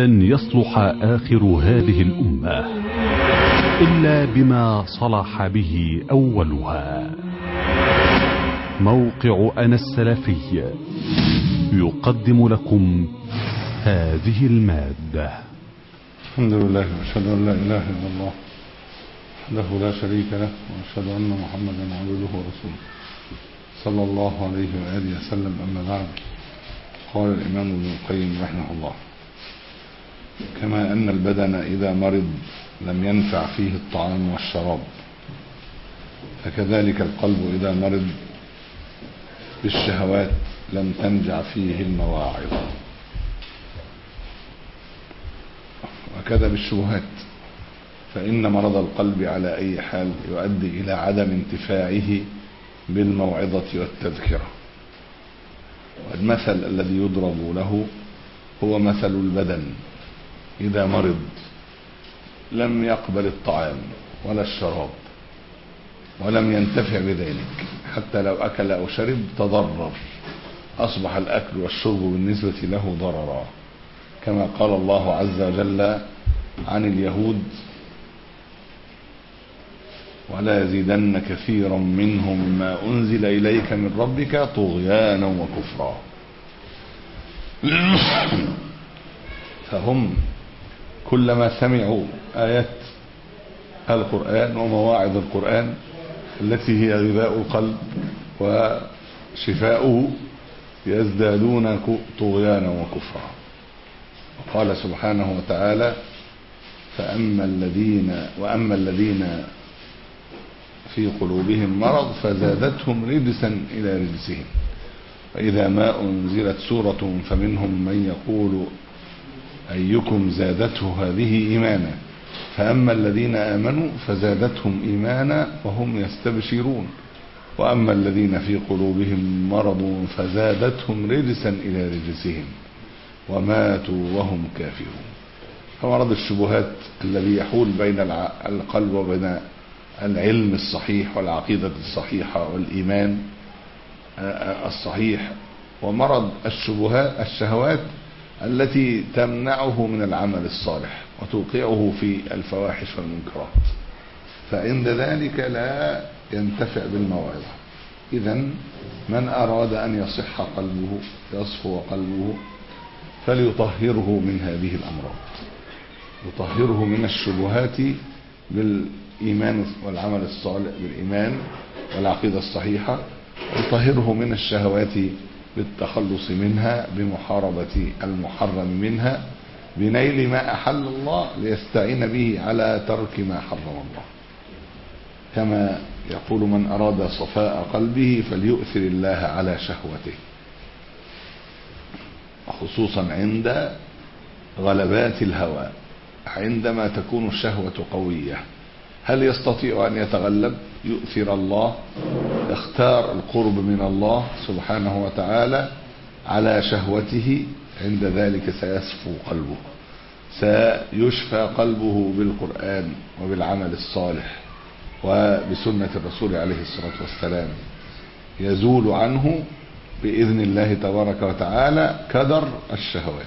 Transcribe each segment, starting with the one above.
لن يصلح آخر هذه الأمة إلا بما صلح به أولها موقع أنا السلفي يقدم لكم هذه المادة الحمد لله واشهد ان لا اله الا الله وحده لا شريك له واشهد ان محمدا عبده ورسوله صلى الله عليه واله وسلم اما بعد قال الامام ابن القيم رحمه الله كما ان البدن اذا مرض لم ينفع فيه الطعام والشراب فكذلك القلب اذا مرض بالشهوات لم تنجع فيه المواعظ وكذا بالشبهات فإن مرض القلب على أي حال يؤدي إلى عدم انتفاعه بالموعظة والتذكرة والمثل الذي يضرب له هو مثل البدن إذا مرض لم يقبل الطعام ولا الشراب ولم ينتفع بذلك حتى لو أكل أو شرب تضرر أصبح الأكل والشرب بالنسبة له ضررا كما قال الله عز وجل عن اليهود ولا يزيدن كثيرا منهم ما أنزل إليك من ربك طغيانا وكفرا فهم كلما سمعوا آيات القرآن ومواعظ القرآن التي هي غذاء القلب وشفاؤه يزدادون طغيانا وكفرا قال سبحانه وتعالى فأما الذين وأما الذين في قلوبهم مرض فزادتهم رجسا إلى رجسهم وإذا ما أنزلت سورة فمنهم من يقول أيكم زادته هذه إيمانا فأما الذين آمنوا فزادتهم إيمانا وهم يستبشرون وأما الذين في قلوبهم مرض فزادتهم رجسا إلى رجسهم وماتوا وهم كافرون فمرض الشبهات الذي يحول بين القلب وبين العلم الصحيح والعقيدة الصحيحة والإيمان الصحيح ومرض الشبهات الشهوات التي تمنعه من العمل الصالح وتوقعه في الفواحش والمنكرات فعند ذلك لا ينتفع بالموعظة إذا من أراد أن يصح قلبه يصفو قلبه فليطهره من هذه الأمراض يطهره من الشبهات بالإيمان والعمل الصالح بالإيمان والعقيدة الصحيحة يطهره من الشهوات بالتخلص منها بمحاربة المحرم منها بنيل ما أحل الله ليستعين به على ترك ما حرم الله كما يقول من أراد صفاء قلبه فليؤثر الله على شهوته خصوصا عند غلبات الهوى عندما تكون الشهوة قوية هل يستطيع أن يتغلب يؤثر الله يختار القرب من الله سبحانه وتعالى على شهوته عند ذلك سيصفو قلبه سيشفى قلبه بالقرآن وبالعمل الصالح وبسنة الرسول عليه الصلاة والسلام يزول عنه بإذن الله تبارك وتعالى كدر الشهوات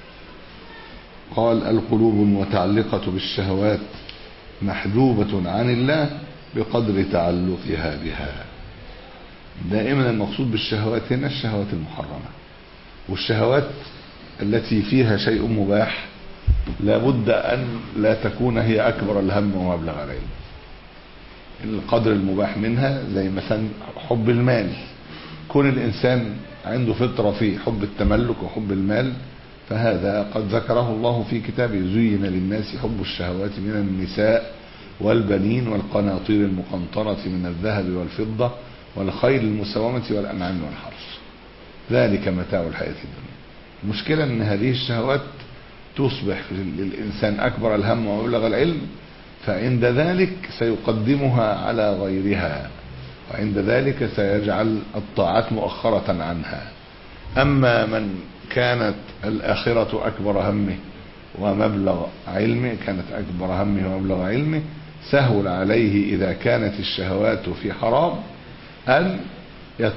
قال القلوب المتعلقة بالشهوات محجوبة عن الله بقدر تعلقها بها دائما المقصود بالشهوات هنا الشهوات المحرمة والشهوات التي فيها شيء مباح لابد أن لا تكون هي أكبر الهم ومبلغ العلم القدر المباح منها زي مثلا حب المال كون الإنسان عنده فطرة في حب التملك وحب المال فهذا قد ذكره الله في كتابه زين للناس حب الشهوات من النساء والبنين والقناطير المقنطرة من الذهب والفضة والخيل المسومة والأنعام والحرث ذلك متاع الحياة الدنيا المشكلة أن هذه الشهوات تصبح للإنسان أكبر الهم ومبلغ العلم فعند ذلك سيقدمها على غيرها وعند ذلك سيجعل الطاعات مؤخرة عنها أما من كانت الآخرة أكبر همه ومبلغ علمه كانت أكبر همه ومبلغ علمه سهل عليه إذا كانت الشهوات في حرام أن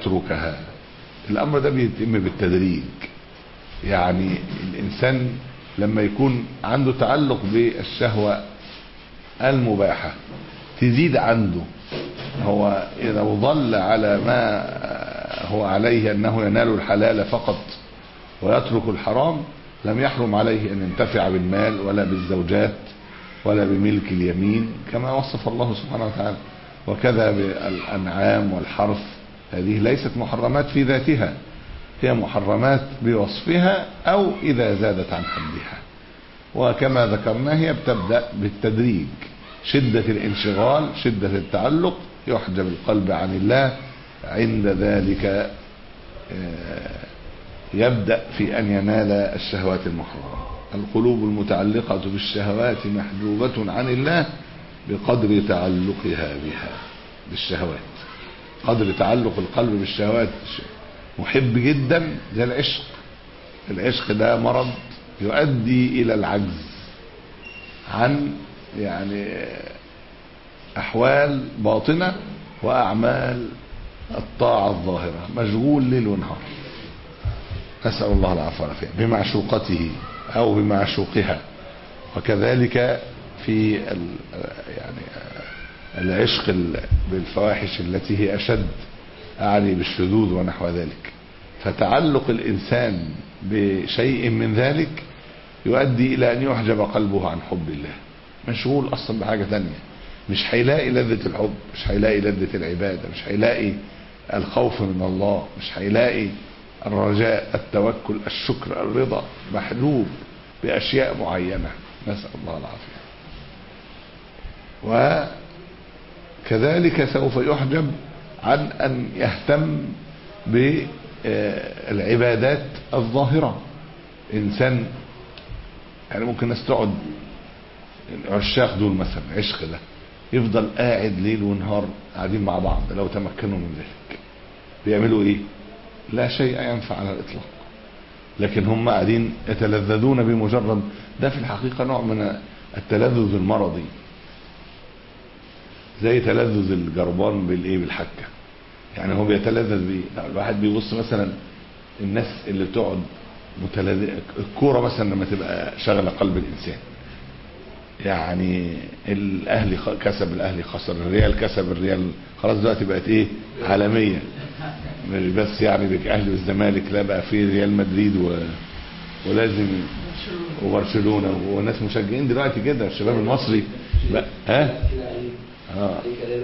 يتركها الأمر ده بيتم بالتدريج يعني الإنسان لما يكون عنده تعلق بالشهوة المباحة تزيد عنده هو لو ظل على ما هو عليه أنه ينال الحلال فقط ويترك الحرام لم يحرم عليه أن ينتفع بالمال ولا بالزوجات ولا بملك اليمين كما وصف الله سبحانه وتعالى وكذا بالأنعام والحرث هذه ليست محرمات في ذاتها هي محرمات بوصفها أو إذا زادت عن حدها وكما ذكرنا هي بتبدأ بالتدريج شدة الانشغال شدة التعلق يحجب القلب عن الله عند ذلك يبدأ في أن ينال الشهوات المحرمة القلوب المتعلقة بالشهوات محجوبة عن الله بقدر تعلقها بها بالشهوات قدر تعلق القلب بالشهوات محب جدا زي العشق العشق ده مرض يؤدي إلى العجز عن يعني أحوال باطنة وأعمال الطاعة الظاهرة مشغول ليل ونهار نسأل الله العفو والعافية بمعشوقته أو بمعشوقها وكذلك في يعني العشق بالفواحش التي هي أشد أعني بالشذوذ ونحو ذلك فتعلق الإنسان بشيء من ذلك يؤدي إلى أن يحجب قلبه عن حب الله مشغول أصلا بحاجة تانية مش هيلاقي لذة الحب مش هيلاقي لذة العبادة مش هيلاقي الخوف من الله مش هيلاقي الرجاء التوكل الشكر الرضا محجوب بأشياء معينة نسأل الله العافية وكذلك سوف يحجب عن أن يهتم بالعبادات الظاهرة إنسان يعني ممكن ناس تقعد العشاق دول مثلا عشق ده يفضل قاعد ليل ونهار قاعدين مع بعض لو تمكنوا من ذلك بيعملوا ايه لا شيء ينفع على الاطلاق لكن هم قاعدين يتلذذون بمجرد ده في الحقيقة نوع من التلذذ المرضي زي تلذذ الجربان بالايه بالحكة يعني هو بيتلذذ بايه الواحد بيبص مثلا الناس اللي بتقعد متلذذ الكوره مثلا لما تبقى شغله قلب الانسان يعني الاهلي كسب الاهلي خسر الريال كسب الريال خلاص دلوقتي بقت ايه عالميه مش بس يعني الاهلي والزمالك لا بقى في ريال مدريد و... ولازم وبرشلونه وناس مشجعين دلوقتي كده الشباب المصري بقى ها اه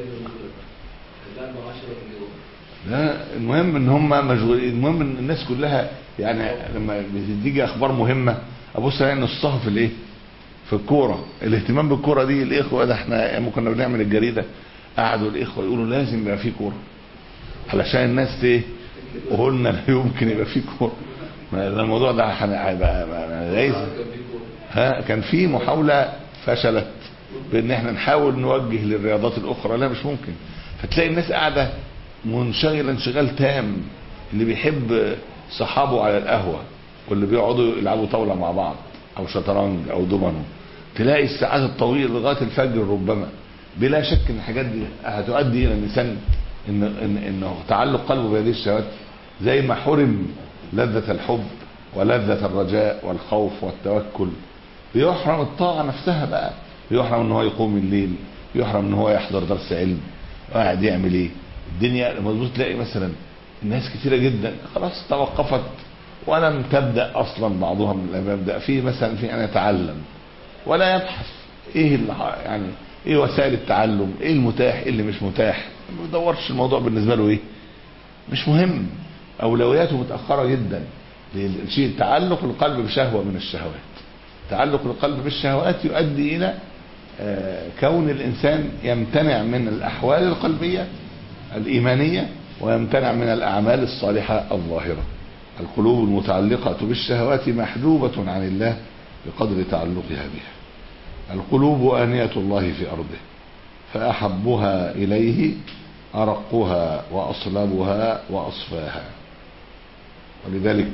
لا المهم ان هم مشغولين المهم ان الناس كلها يعني لما بتيجي اخبار مهمه ابص الاقي نصها في الايه في الكوره الاهتمام بالكوره دي الاخوه ده احنا لما كنا بنعمل الجريده قعدوا الاخوه يقولوا لازم يبقى في كوره علشان الناس ايه وقلنا لا يمكن يبقى في كوره الموضوع ده هيبقى ليس ها كان في محاوله فشلت بان احنا نحاول نوجه للرياضات الاخرى لا مش ممكن فتلاقي الناس قاعده منشغله انشغال تام اللي بيحب صحابه على القهوه واللي بيقعدوا يلعبوا طاوله مع بعض او شطرنج او دومينو تلاقي الساعات الطويله لغايه الفجر ربما بلا شك ان الحاجات دي هتؤدي الى الانسان ان ان انه تعلق قلبه بهذه الشهوات زي ما حرم لذة الحب ولذة الرجاء والخوف والتوكل بيحرم الطاعة نفسها بقى بيحرم ان هو يقوم الليل بيحرم ان هو يحضر درس علم قاعد يعمل ايه الدنيا مظبوط تلاقي مثلا الناس كثيرة جدا خلاص توقفت ولم تبدأ اصلا بعضها من الامام يبدأ فيه مثلا في ان يتعلم ولا يبحث ايه اللي يعني ايه وسائل التعلم ايه المتاح ايه اللي مش متاح ما بيدورش الموضوع بالنسبه له ايه مش مهم اولوياته متاخره جدا شيء تعلق القلب بشهوه من الشهوات تعلق القلب بالشهوات يؤدي الى كون الانسان يمتنع من الاحوال القلبيه الايمانيه ويمتنع من الاعمال الصالحه الظاهره القلوب المتعلقه بالشهوات محجوبه عن الله بقدر تعلقها بها القلوب آنية الله في أرضه فأحبها إليه أرقها وأصلبها وأصفاها ولذلك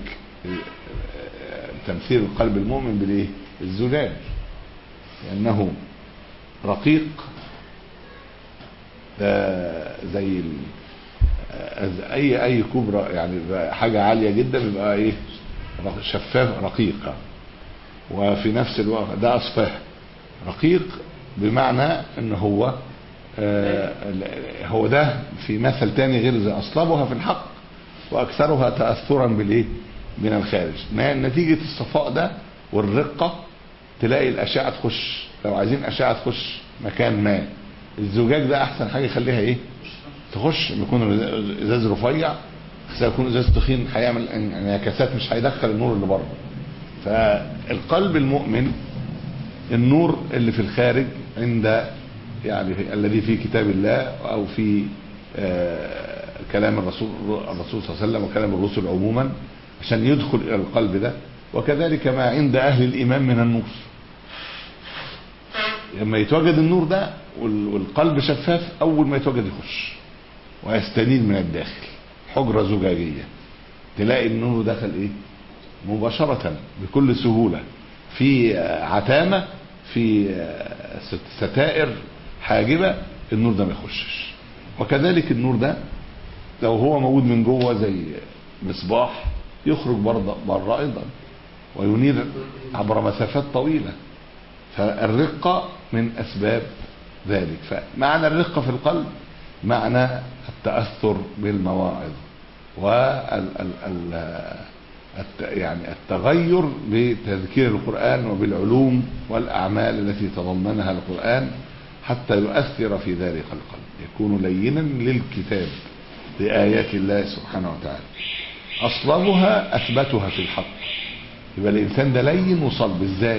تمثيل القلب المؤمن بالإيه؟ الزجاج لأنه رقيق ده زي أي أي كوب يعني حاجة عالية جدا بيبقى إيه شفاف رقيقة وفي نفس الوقت ده أصفاه رقيق بمعنى ان هو آه هو ده في مثل تاني غير زي أصلبها في الحق وأكثرها تأثرا بالإيه من الخارج نتيجة الصفاء ده والرقة تلاقي الأشعة تخش لو عايزين أشعة تخش مكان ما الزجاج ده أحسن حاجة يخليها إيه تخش يكون ازاز رفيع سيكون ازاز تخين هيعمل انعكاسات مش هيدخل النور اللي بره فالقلب المؤمن النور اللي في الخارج عند يعني الذي في كتاب الله او في آه كلام الرسول الرسول صلى الله عليه وسلم وكلام الرسل عموما عشان يدخل الى القلب ده وكذلك ما عند اهل الايمان من النور لما يتوجد النور ده والقلب شفاف اول ما يتوجد يخش ويستنير من الداخل حجرة زجاجية تلاقي النور دخل ايه مباشرة بكل سهولة في عتامة في ستائر حاجبة النور ده ما يخشش وكذلك النور ده لو هو موجود من جوه زي مصباح يخرج بره بره ايضا وينير عبر مسافات طويله فالرقه من اسباب ذلك فمعنى الرقه في القلب معنى التاثر بالمواعظ وال ال ال يعني التغير بتذكير القران وبالعلوم والاعمال التي تضمنها القران حتى يؤثر في ذلك القلب يكون لينا للكتاب لآيات الله سبحانه وتعالى أصلبها أثبتها في الحق يبقى الإنسان ده لين وصلب إزاي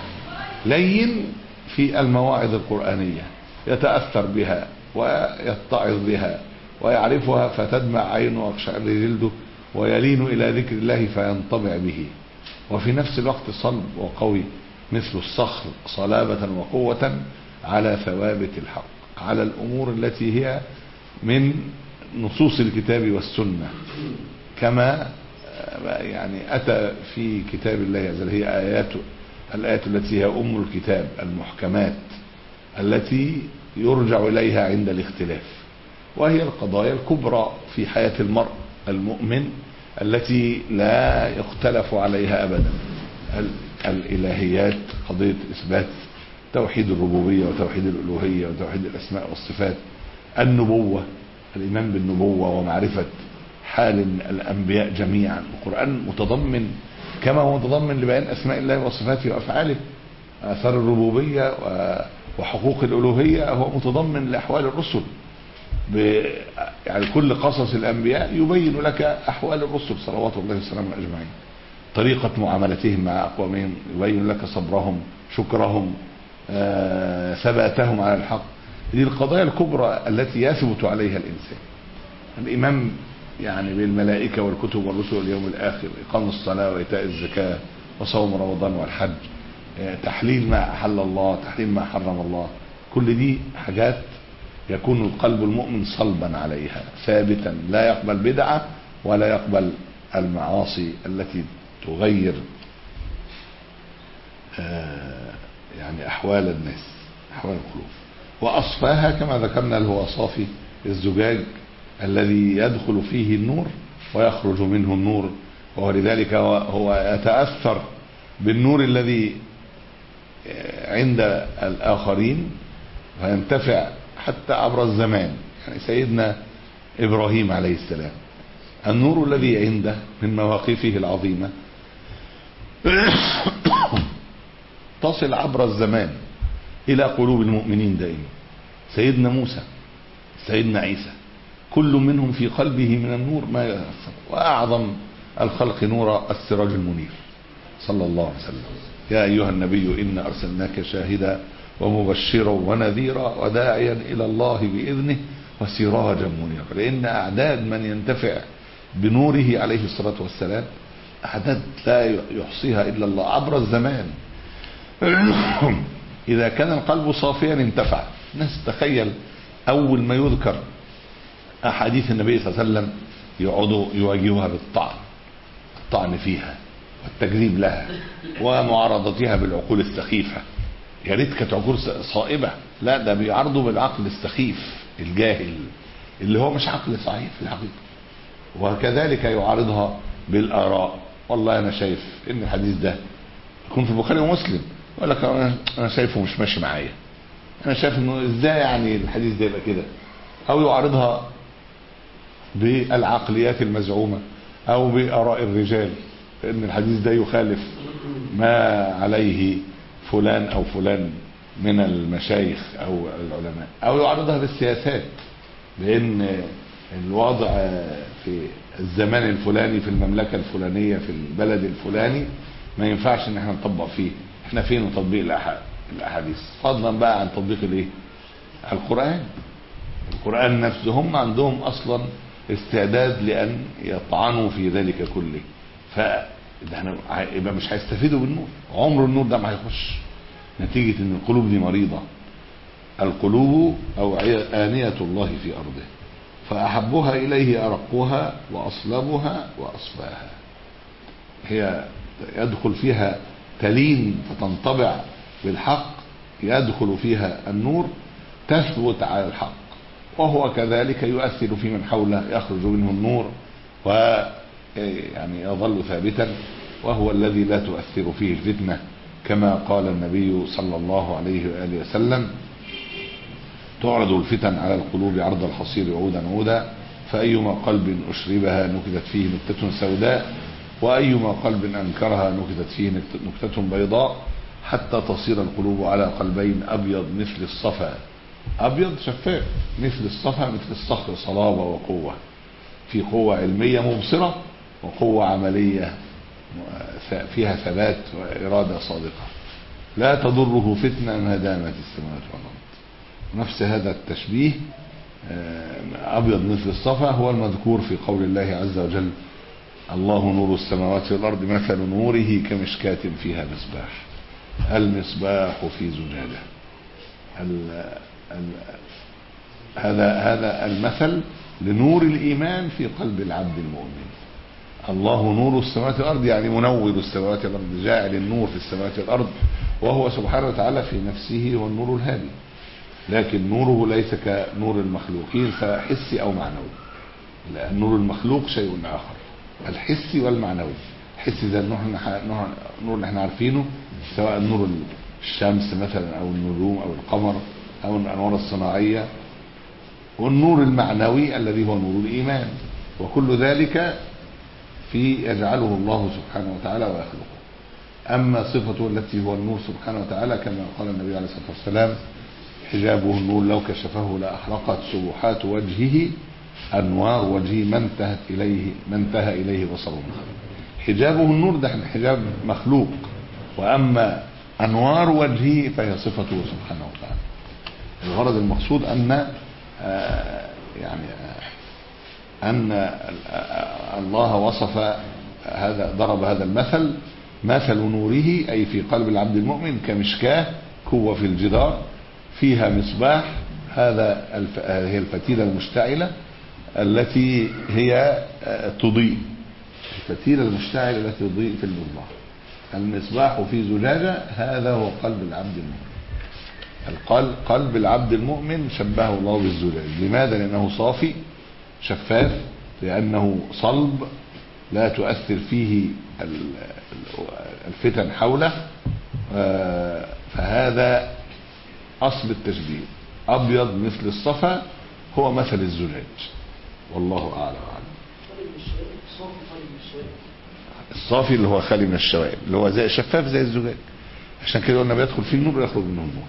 لين في المواعظ القرآنية يتأثر بها ويتعظ بها ويعرفها فتدمع عينه ويقشعر جلده ويلين إلى ذكر الله فينطبع به وفي نفس الوقت صلب وقوي مثل الصخر صلابة وقوة على ثوابت الحق على الأمور التي هي من نصوص الكتاب والسنة كما يعني أتى في كتاب الله عز وجل هي آيات الآيات التي هي أم الكتاب المحكمات التي يرجع إليها عند الاختلاف وهي القضايا الكبرى في حياة المرء المؤمن التي لا يختلف عليها أبدا الإلهيات قضية إثبات توحيد الربوبية وتوحيد الألوهية وتوحيد الأسماء والصفات النبوة الإيمان بالنبوة ومعرفة حال الأنبياء جميعا القرآن متضمن كما هو متضمن لبيان أسماء الله وصفاته وأفعاله آثار الربوبية وحقوق الألوهية هو متضمن لأحوال الرسل يعني كل قصص الأنبياء يبين لك أحوال الرسل صلوات الله وسلامه أجمعين طريقة معاملتهم مع أقوامهم يبين لك صبرهم شكرهم آه ثباتهم على الحق دي القضايا الكبرى التي يثبت عليها الإنسان الإمام يعني بالملائكة والكتب والرسل واليوم الآخر إقام الصلاة وإيتاء الزكاة وصوم رمضان والحج تحليل ما أحل الله تحليل ما حرم الله كل دي حاجات يكون القلب المؤمن صلبا عليها ثابتا لا يقبل بدعة ولا يقبل المعاصي التي تغير يعني أحوال الناس أحوال القلوب وأصفاها كما ذكرنا اللي هو صافي الزجاج الذي يدخل فيه النور ويخرج منه النور ولذلك هو يتأثر بالنور الذي عند الآخرين فينتفع حتى عبر الزمان يعني سيدنا إبراهيم عليه السلام النور الذي عنده من مواقفه العظيمة تصل عبر الزمان إلى قلوب المؤمنين دائما سيدنا موسى سيدنا عيسى كل منهم في قلبه من النور ما يأثر وأعظم الخلق نور السراج المنير صلى الله عليه وسلم يا أيها النبي إنا أرسلناك شاهدا ومبشرا ونذيرا وداعيا إلى الله بإذنه وسراجا منيرا لأن أعداد من ينتفع بنوره عليه الصلاة والسلام أعداد لا يحصيها إلا الله عبر الزمان إذا كان القلب صافيا انتفع الناس تخيل أول ما يذكر أحاديث النبي صلى الله عليه وسلم يقعدوا يواجهوها بالطعن الطعن فيها والتكذيب لها ومعارضتها بالعقول السخيفة يا ريت كانت عقول صائبة لا ده بيعارضوا بالعقل السخيف الجاهل اللي هو مش عقل صحيح في الحقيقة وكذلك يعارضها بالآراء والله أنا شايف إن الحديث ده يكون في البخاري ومسلم يقول لك انا أنا شايفه مش ماشي معايا انا شايف انه ازاي يعني الحديث ده يبقى كده او يعارضها بالعقليات المزعومه او باراء الرجال ان الحديث ده يخالف ما عليه فلان او فلان من المشايخ او العلماء او يعارضها بالسياسات بان الوضع في الزمان الفلاني في المملكه الفلانيه في البلد الفلاني ما ينفعش ان احنا نطبق فيه احنا فين من تطبيق الأح- الاحاديث فضلا بقى عن تطبيق الايه القران القران نفسه هم عندهم اصلا استعداد لان يطعنوا في ذلك كله ف ده احنا ع- يبقى مش هيستفيدوا بالنور عمر النور ده ما هيخش نتيجه ان القلوب دي مريضه القلوب اوعيه انيه الله في ارضه فاحبها اليه ارقها واصلبها واصفاها هي يدخل فيها تلين فتنطبع بالحق يدخل فيها النور تثبت على الحق وهو كذلك يؤثر في من حوله يخرج منه النور و يعني يظل ثابتا وهو الذي لا تؤثر فيه الفتنة كما قال النبي صلى الله عليه وآله وسلم تعرض الفتن على القلوب عرض الحصير عودا عودا فأيما قلب أشربها نكتت فيه نكتة سوداء وأيما قلب أنكرها نكتت فيه نكت- نكتة بيضاء حتى تصير القلوب على قلبين أبيض مثل الصفا أبيض شفاف مثل الصفا مثل الصخر صلابة وقوة في قوة علمية مبصرة وقوة عملية فيها ثبات وإرادة صادقة لا تضره فتنة ما دامت السماوات والأرض نفس هذا التشبيه آه، أبيض مثل الصفا هو المذكور في قول الله عز وجل الله نور السماوات والأرض مثل نوره كمشكاة فيها مصباح المصباح في زجاجة ال ال هذا هذا المثل لنور الإيمان في قلب العبد المؤمن الله نور السماوات والأرض يعني منور السماوات والأرض جاعل النور في السماوات والأرض وهو سبحانه وتعالى في نفسه هو النور الهادي لكن نوره ليس كنور المخلوقين فحسي أو معنوي لأن نور المخلوق شيء آخر الحسي والمعنوي الحسي زي النور النور النور اللي احنا عارفينه سواء نور الشمس مثلا أو النجوم أو القمر أو الأنوار الصناعية والنور المعنوي الذي هو نور الإيمان وكل ذلك في يجعله الله سبحانه وتعالى ويخلقه أما صفته التي هو النور سبحانه وتعالى كما قال النبي عليه الصلاة والسلام حجابه النور لو كشفه لأحرقت سبحات وجهه أنوار وجهه ما انتهت إليه ما انتهى إليه بصره حجابه النور ده حجاب مخلوق وأما أنوار وجهه فهي صفته سبحانه وتعالى الغرض المقصود أن آه يعني آه أن آه الله وصف هذا ضرب هذا المثل مثل نوره أي في قلب العبد المؤمن كمشكاة قوة في الجدار فيها مصباح هذا الف... هي الفتيلة المشتعلة التي هي تضيء الفتيلة المشتعلة التي تضيء في المصباح المصباح في زجاجة هذا هو قلب العبد المؤمن القلب قلب العبد المؤمن شبهه الله بالزجاج لماذا لأنه صافي شفاف لأنه صلب لا تؤثر فيه الفتن حوله فهذا أصل التشبيه أبيض مثل الصفا هو مثل الزجاج والله أعلم وأعلم الصافي اللي هو خالي من الشوائب اللي هو زي شفاف زي الزجاج عشان كده قلنا بيدخل فيه النور ويخرج منه النور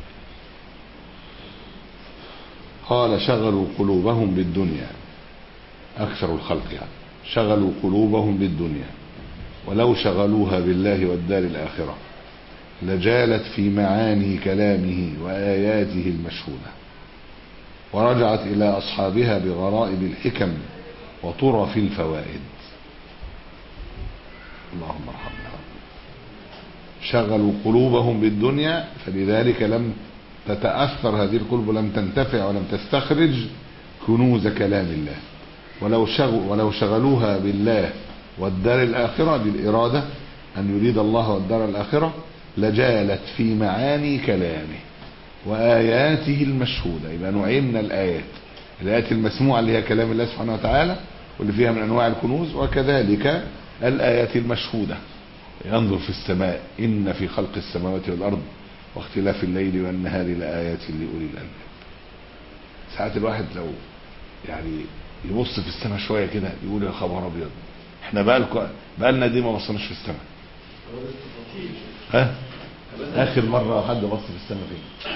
قال شغلوا قلوبهم بالدنيا أكثر الخلق يعني شغلوا قلوبهم بالدنيا ولو شغلوها بالله والدار الآخرة لجالت في معاني كلامه وآياته المشهودة ورجعت إلى أصحابها بغرائب الحكم وطرف الفوائد اللهم ارحمنا شغلوا قلوبهم بالدنيا فلذلك لم تتأثر هذه القلوب لم تنتفع ولم تستخرج كنوز كلام الله ولو شغل ولو شغلوها بالله والدار الآخرة بالإرادة أن يريد الله والدار الآخرة لجالت في معاني كلامه وآياته المشهودة يبقى نوعين من الآيات الآيات المسموعة اللي هي كلام الله سبحانه وتعالى واللي فيها من أنواع الكنوز وكذلك الآيات المشهودة ينظر في السماء إن في خلق السماوات والأرض واختلاف الليل والنهار لآيات لأولي الألباب ساعات الواحد لو يعني يبص في السماء شوية كده يقول يا خبر أبيض احنا بقالكم بقالنا دي ما بصناش في السماء ها آخر مرة حد بص في السماء فين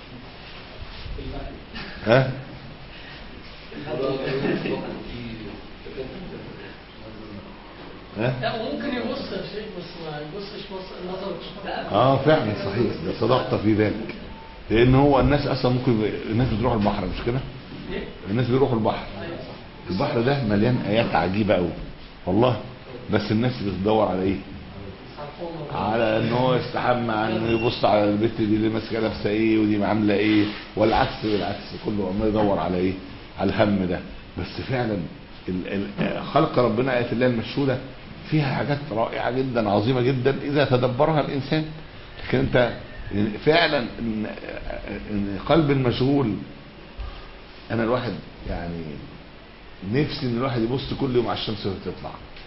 ها ها لا ممكن يبص يا شيخ بس ما يبصش بص نظر اه فعلا صحيح ده صدقت في ذلك لان هو الناس اصلا ممكن الناس بتروح البحر مش كده ايه؟ الناس بيروحوا البحر ايوه صح البحر ده مليان ايات عجيبه قوي والله بس الناس بتدور على ايه عارفهم على ان هو يستحمى عن انه يبص على البت دي اللي ماسكه نفسها ايه ودي عامله ايه والعكس بالعكس كله عمال يدور على ايه على الهم ده بس فعلا ال- ال- خلق ربنا ايات الله المشهوده فيها حاجات رائعه جدا عظيمه جدا اذا تدبرها الانسان لكن انت فعلا ان إن قلب المشغول انا الواحد يعني نفسي ان الواحد يبص كل يوم على الشمس وهي تطلع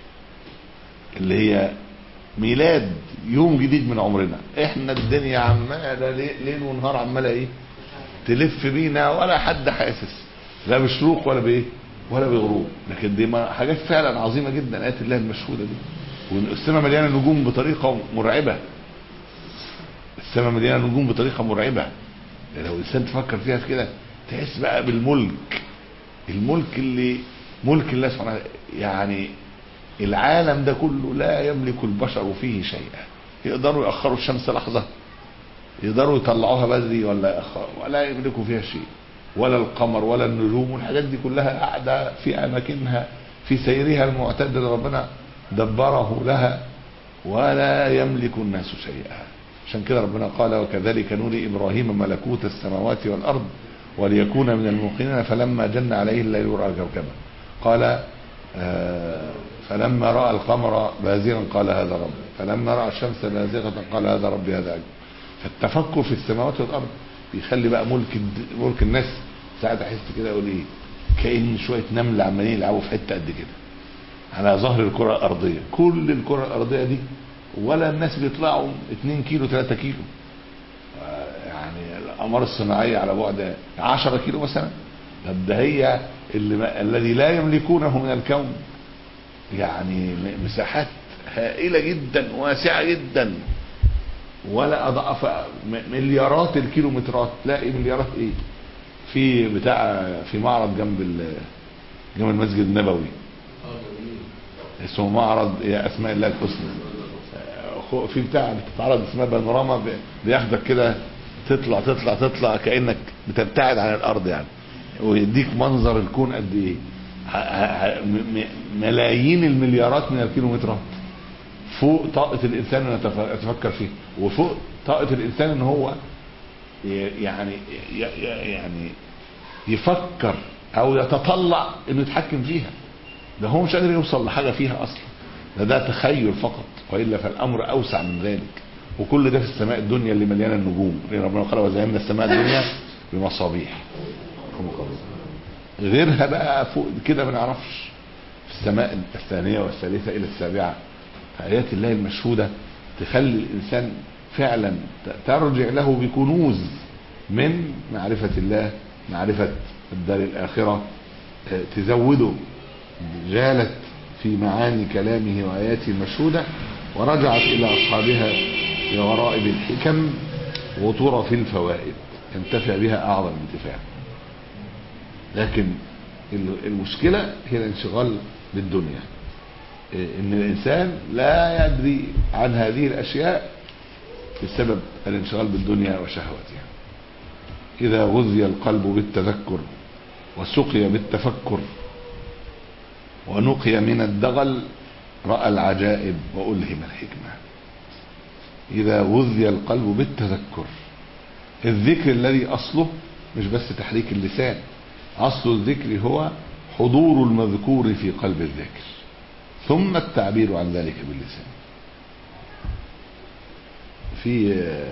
اللي هي ميلاد يوم جديد من عمرنا احنا الدنيا عماله لي- ليل ونهار عماله ايه تلف بينا ولا حد حاسس لا بشروق ولا بايه ولا بغروب لكن دي ما- حاجات فعلا عظيمه جدا ايات الله المشهوده دي والسماء مليانه نجوم بطريقه مرعبه السماء مليانه نجوم بطريقه مرعبه لو الانسان تفكر فيها كده تحس بقى بالملك الملك اللي ملك الله سبحانه وتعالى يعني العالم ده كله لا يملك البشر فيه شيئا يقدروا يأخروا الشمس لحظة يقدروا يطلعوها بدري ولا يأخروا ولا يملكوا فيها شيء ولا القمر ولا النجوم والحاجات دي كلها قاعدة في أماكنها في سيرها المعتدل ربنا دبره لها ولا يملك الناس شيئا عشان كده ربنا قال وكذلك نري إبراهيم ملكوت السماوات والأرض وليكون من الموقنين فلما جن عليه الليل رأى كوكبا قال آه، فلما رأى القمر بازغا قال هذا ربي فلما رأى الشمس بازغة قال هذا ربي هذا أجل فالتفكر في السماوات والأرض بيخلي بقى ملك الد- ملك الناس ساعات احس كده اقول ايه كأن شوية نمل عمالين يلعبوا في حتة قد كده على ظهر الكرة الأرضية كل الكرة الأرضية دي ولا الناس بيطلعوا 2 كيلو 3 كيلو آه، يعني الأقمار الصناعية على بعد 10 كيلو مثلا طب ده هي اللي ما الذي لا يملكونه من الكون يعني م- مساحات هائلة جدا واسعة جدا ولا أضعف م- مليارات الكيلومترات لا إيه مليارات ايه في بتاع في معرض جنب ال- جنب المسجد النبوي اسمه معرض يا اسماء الله الحسنى آه، في بتاع بتتعرض اسمها بانوراما ب- بياخدك كده تطلع تطلع تطلع كانك بتبتعد عن الارض يعني ويديك منظر الكون قد ايه ه- ه- م- م- ملايين المليارات من الكيلومترات فوق طاقة الإنسان أن يتف- يتفكر فيه وفوق طاقة الإنسان أن هو ي- يعني ي- ي- يعني يفكر أو يتطلع أنه يتحكم فيها ده هو مش قادر يوصل لحاجة فيها أصلا ده ده تخيل فقط وإلا فالأمر أوسع من ذلك وكل ده في السماء الدنيا اللي مليانة النجوم لأن ربنا قال وزينا السماء الدنيا بمصابيح غيرها بقى فوق كده ما نعرفش في السماء الثانية والثالثة إلى السابعة آيات الله المشهودة تخلي الإنسان فعلا ت- ترجع له بكنوز من معرفة الله معرفة الدار الآخرة آه، تزوده جالت في معاني كلامه وآياته المشهودة ورجعت إلى أصحابها بغرائب الحكم وطرف الفوائد ينتفع بها أعظم انتفاع لكن ال- المشكلة هي الانشغال بالدنيا إيه، ان الانسان لا يدري عن هذه الاشياء بسبب الانشغال بالدنيا وشهوتها اذا غذي القلب بالتذكر وسقي بالتفكر ونقي من الدغل راى العجائب والهم الحكمه اذا غذي القلب بالتذكر الذكر الذي اصله مش بس تحريك اللسان اصل الذكر هو حضور المذكور في قلب الذاكر ثم التعبير عن ذلك باللسان في آه،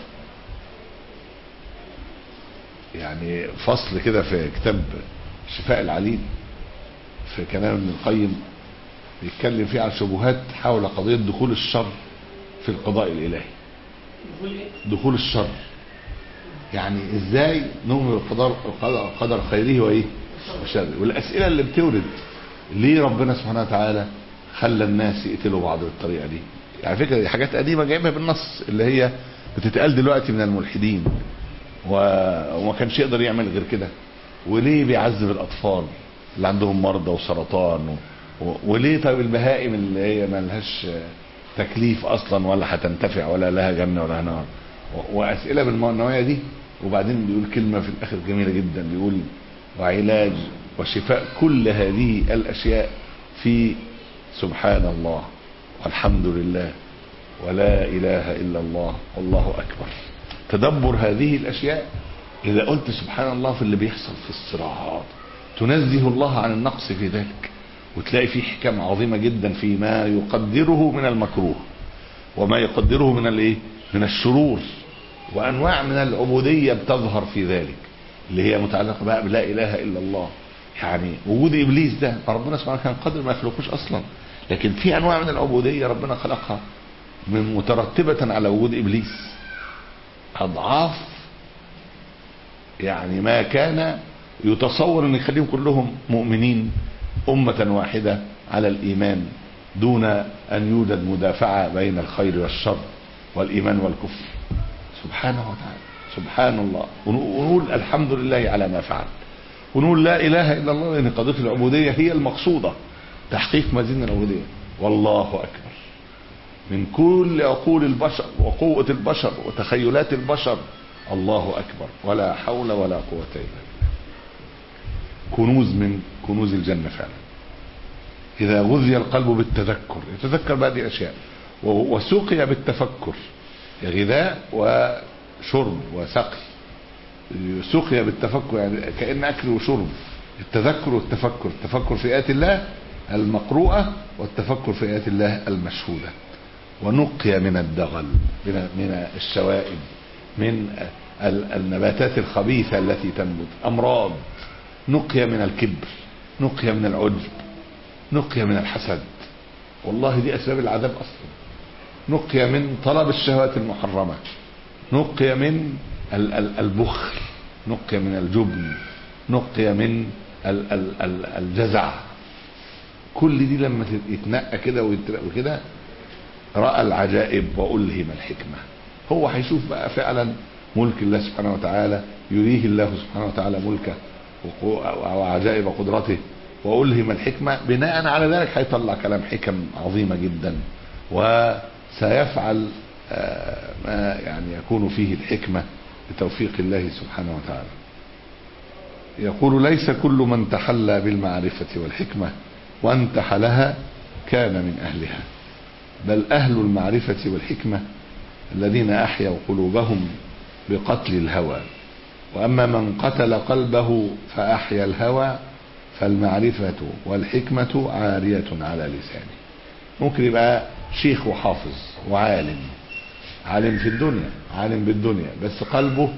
يعني فصل كده في كتاب شفاء العليل في كلام ابن القيم بيتكلم فيه عن شبهات حول قضية دخول الشر في القضاء الإلهي يقول ايه؟ دخول الشر يعني ازاي نؤمن بالقدر قدر- قدر خيره وايه وشره والاسئله اللي بتورد ليه ربنا سبحانه وتعالى خلى الناس يقتلوا بعض بالطريقه دي على فكره دي حاجات قديمه جايبها بالنص اللي هي بتتقال دلوقتي من الملحدين و- وما كانش يقدر يعمل غير كده وليه بيعذب الاطفال اللي عندهم مرضى وسرطان و... و... وليه طيب البهائم اللي هي ما لهاش تكليف اصلا ولا هتنتفع ولا لها جنه ولا نار و... واسئله بالنوعيه دي وبعدين بيقول كلمه في الاخر جميله جدا بيقول وعلاج وشفاء كل هذه الاشياء في سبحان الله والحمد لله ولا اله الا الله والله اكبر تدبر هذه الاشياء اذا قلت سبحان الله في اللي بيحصل في الصراعات تنزه الله عن النقص في ذلك وتلاقي فيه حكم عظيمه جدا فيما يقدره من المكروه وما يقدره من الايه من الشرور وانواع من العبوديه بتظهر في ذلك اللي هي متعلقه بقى بلا اله الا الله يعني وجود ابليس ده ما ربنا سبحانه كان قادر ما يخلقوش اصلا لكن في انواع من العبوديه ربنا خلقها من مترتبه على وجود ابليس اضعاف يعني ما كان يتصور ان يخليهم كلهم مؤمنين امه واحده على الايمان دون ان يوجد مدافعه بين الخير والشر والايمان والكفر سبحانه وتعالى سبحان الله ونقول الحمد لله على ما فعل ونقول لا اله الا الله لان قضيه العبوديه هي المقصوده تحقيق مزيد من العبوديه والله اكبر من كل عقول البشر وقوه البشر وتخيلات البشر الله اكبر ولا حول ولا قوه الا بالله كنوز من كنوز الجنه فعلا اذا غذي القلب بالتذكر يتذكر بهذه الاشياء و- وسقي بالتفكر غذاء وشرب وسقي سقي بالتفكر يعني كأن أكل وشرب التذكر والتفكر التفكر في آيات الله المقروءة والتفكر في آيات الله المشهودة ونقي من الدغل من من الشوائب من ال- النباتات الخبيثة التي تنبت أمراض نقي من الكبر نقي من العجب نقي من الحسد والله دي أسباب العذاب أصلا نقي من طلب الشهوات المحرمة نقي من ال- ال- البخل نقي من الجبن نقي من ال- ال- ال- الجزع كل دي لما تت- يتنقى كده ويترقى وكده رأى العجائب وألهم الحكمة هو هيشوف بقى فعلا ملك الله سبحانه وتعالى يريه الله سبحانه وتعالى ملكه وقو- وعجائب قدرته وألهم الحكمة بناء على ذلك هيطلع كلام حكم عظيمة جدا وسيفعل آه، ما يعني يكون فيه الحكمة بتوفيق الله سبحانه وتعالى يقول ليس كل من تحلى بالمعرفة والحكمة وانتح لها كان من أهلها بل أهل المعرفة والحكمة الذين أحيوا قلوبهم بقتل الهوى وأما من قتل قلبه فأحيا الهوى فالمعرفة والحكمة عارية على لسانه ممكن يبقى شيخ وحافظ وعالم عالم في الدنيا عالم بالدنيا بس قلبه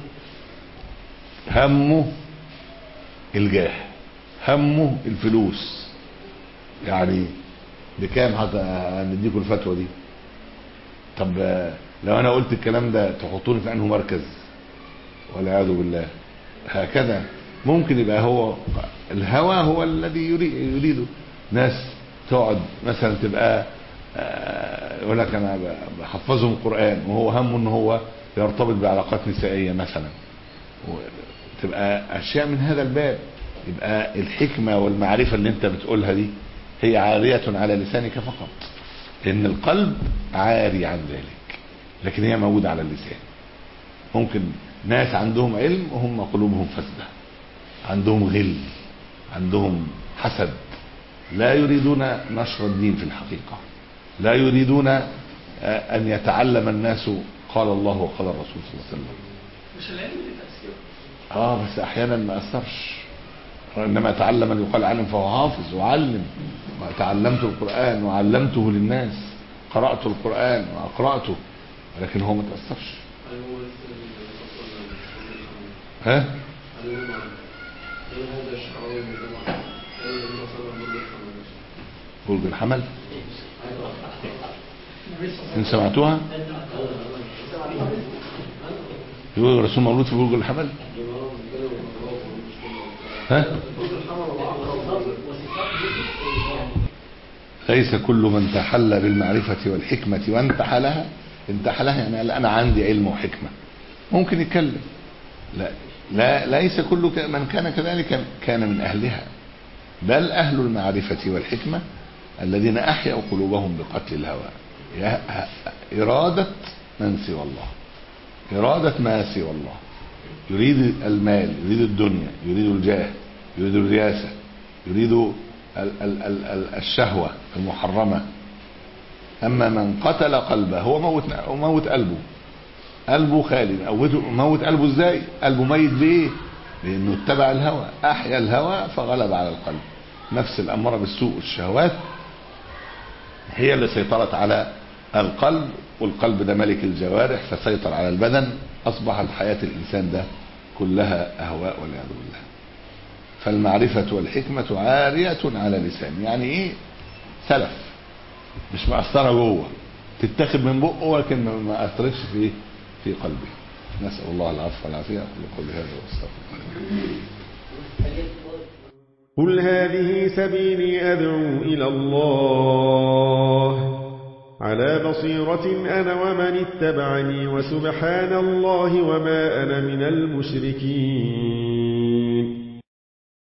همه الجاه همه الفلوس يعني بكام هت- هنديكوا الفتوى دي طب آه، لو انا قلت الكلام ده تحطوني في انه مركز والعياذ بالله هكذا ممكن يبقى هو الهوى هو الذي يري- يريده ناس تقعد مثلا تبقى آه، يقول لك انا ب- بحفظهم القران وهو همه ان هو يرتبط بعلاقات نسائيه مثلا تبقى اشياء من هذا الباب يبقى الحكمه والمعرفه اللي انت بتقولها دي هي عاريه على لسانك فقط لان القلب عاري عن ذلك لكن هي موجوده على اللسان ممكن ناس عندهم علم وهم قلوبهم فاسده عندهم غل عندهم حسد لا يريدون نشر الدين في الحقيقه لا يريدون آه، ان يتعلم الناس قال الله وقال الرسول صلى الله عليه وسلم مش العلم اللي تأثير اه بس احيانا ما اثرش انما تعلم ان يقال عالم فهو حافظ وعلم وتعلمت القران وعلمته للناس قرات القران واقراته لكن هو ما تاثرش هل هو مثل الرسول ها هل هو هل هذا الشعراوي من جماعة هل الرسول صلى الله عليه وسلم برج الحمل إن سمعتوها يقول الرسول مولود في برج الحمل ها ليس كل من تحلى بالمعرفة والحكمة وانتحلها انتحلها يعني قال أنا عندي علم وحكمة ممكن يتكلم لا لا ليس كل ك- من كان كذلك كان من أهلها بل أهل المعرفة والحكمة الذين أحيوا قلوبهم بقتل الهوى يا- إرادة من سوى الله إرادة ما سوى الله يريد المال يريد الدنيا يريد الجاه يريد الرياسة يريد ال ال ال ال الشهوة المحرمة أما من قتل قلبه هو موت هو موت قلبه قلبه خالي موته موت قلبه ازاي قلبه ميت بايه لانه اتبع الهوى احيا الهوى فغلب على القلب نفس الاماره بالسوء والشهوات هي اللي سيطرت على القلب والقلب ده ملك الجوارح فسيطر على البدن اصبحت حياه الانسان ده كلها اهواء والعياذ بالله فالمعرفه والحكمه عاريه على لسان يعني ايه سلف مش مأثرة جوه تتاخد من بقه لكن ما- ما أثرتش في في قلبه نسأل الله العفو والعافية أقول قولي هذا واستغفر الله قل هذه سبيلي أدعو إلى الله على بصيرة أنا ومن اتبعني وسبحان الله وما أنا من المشركين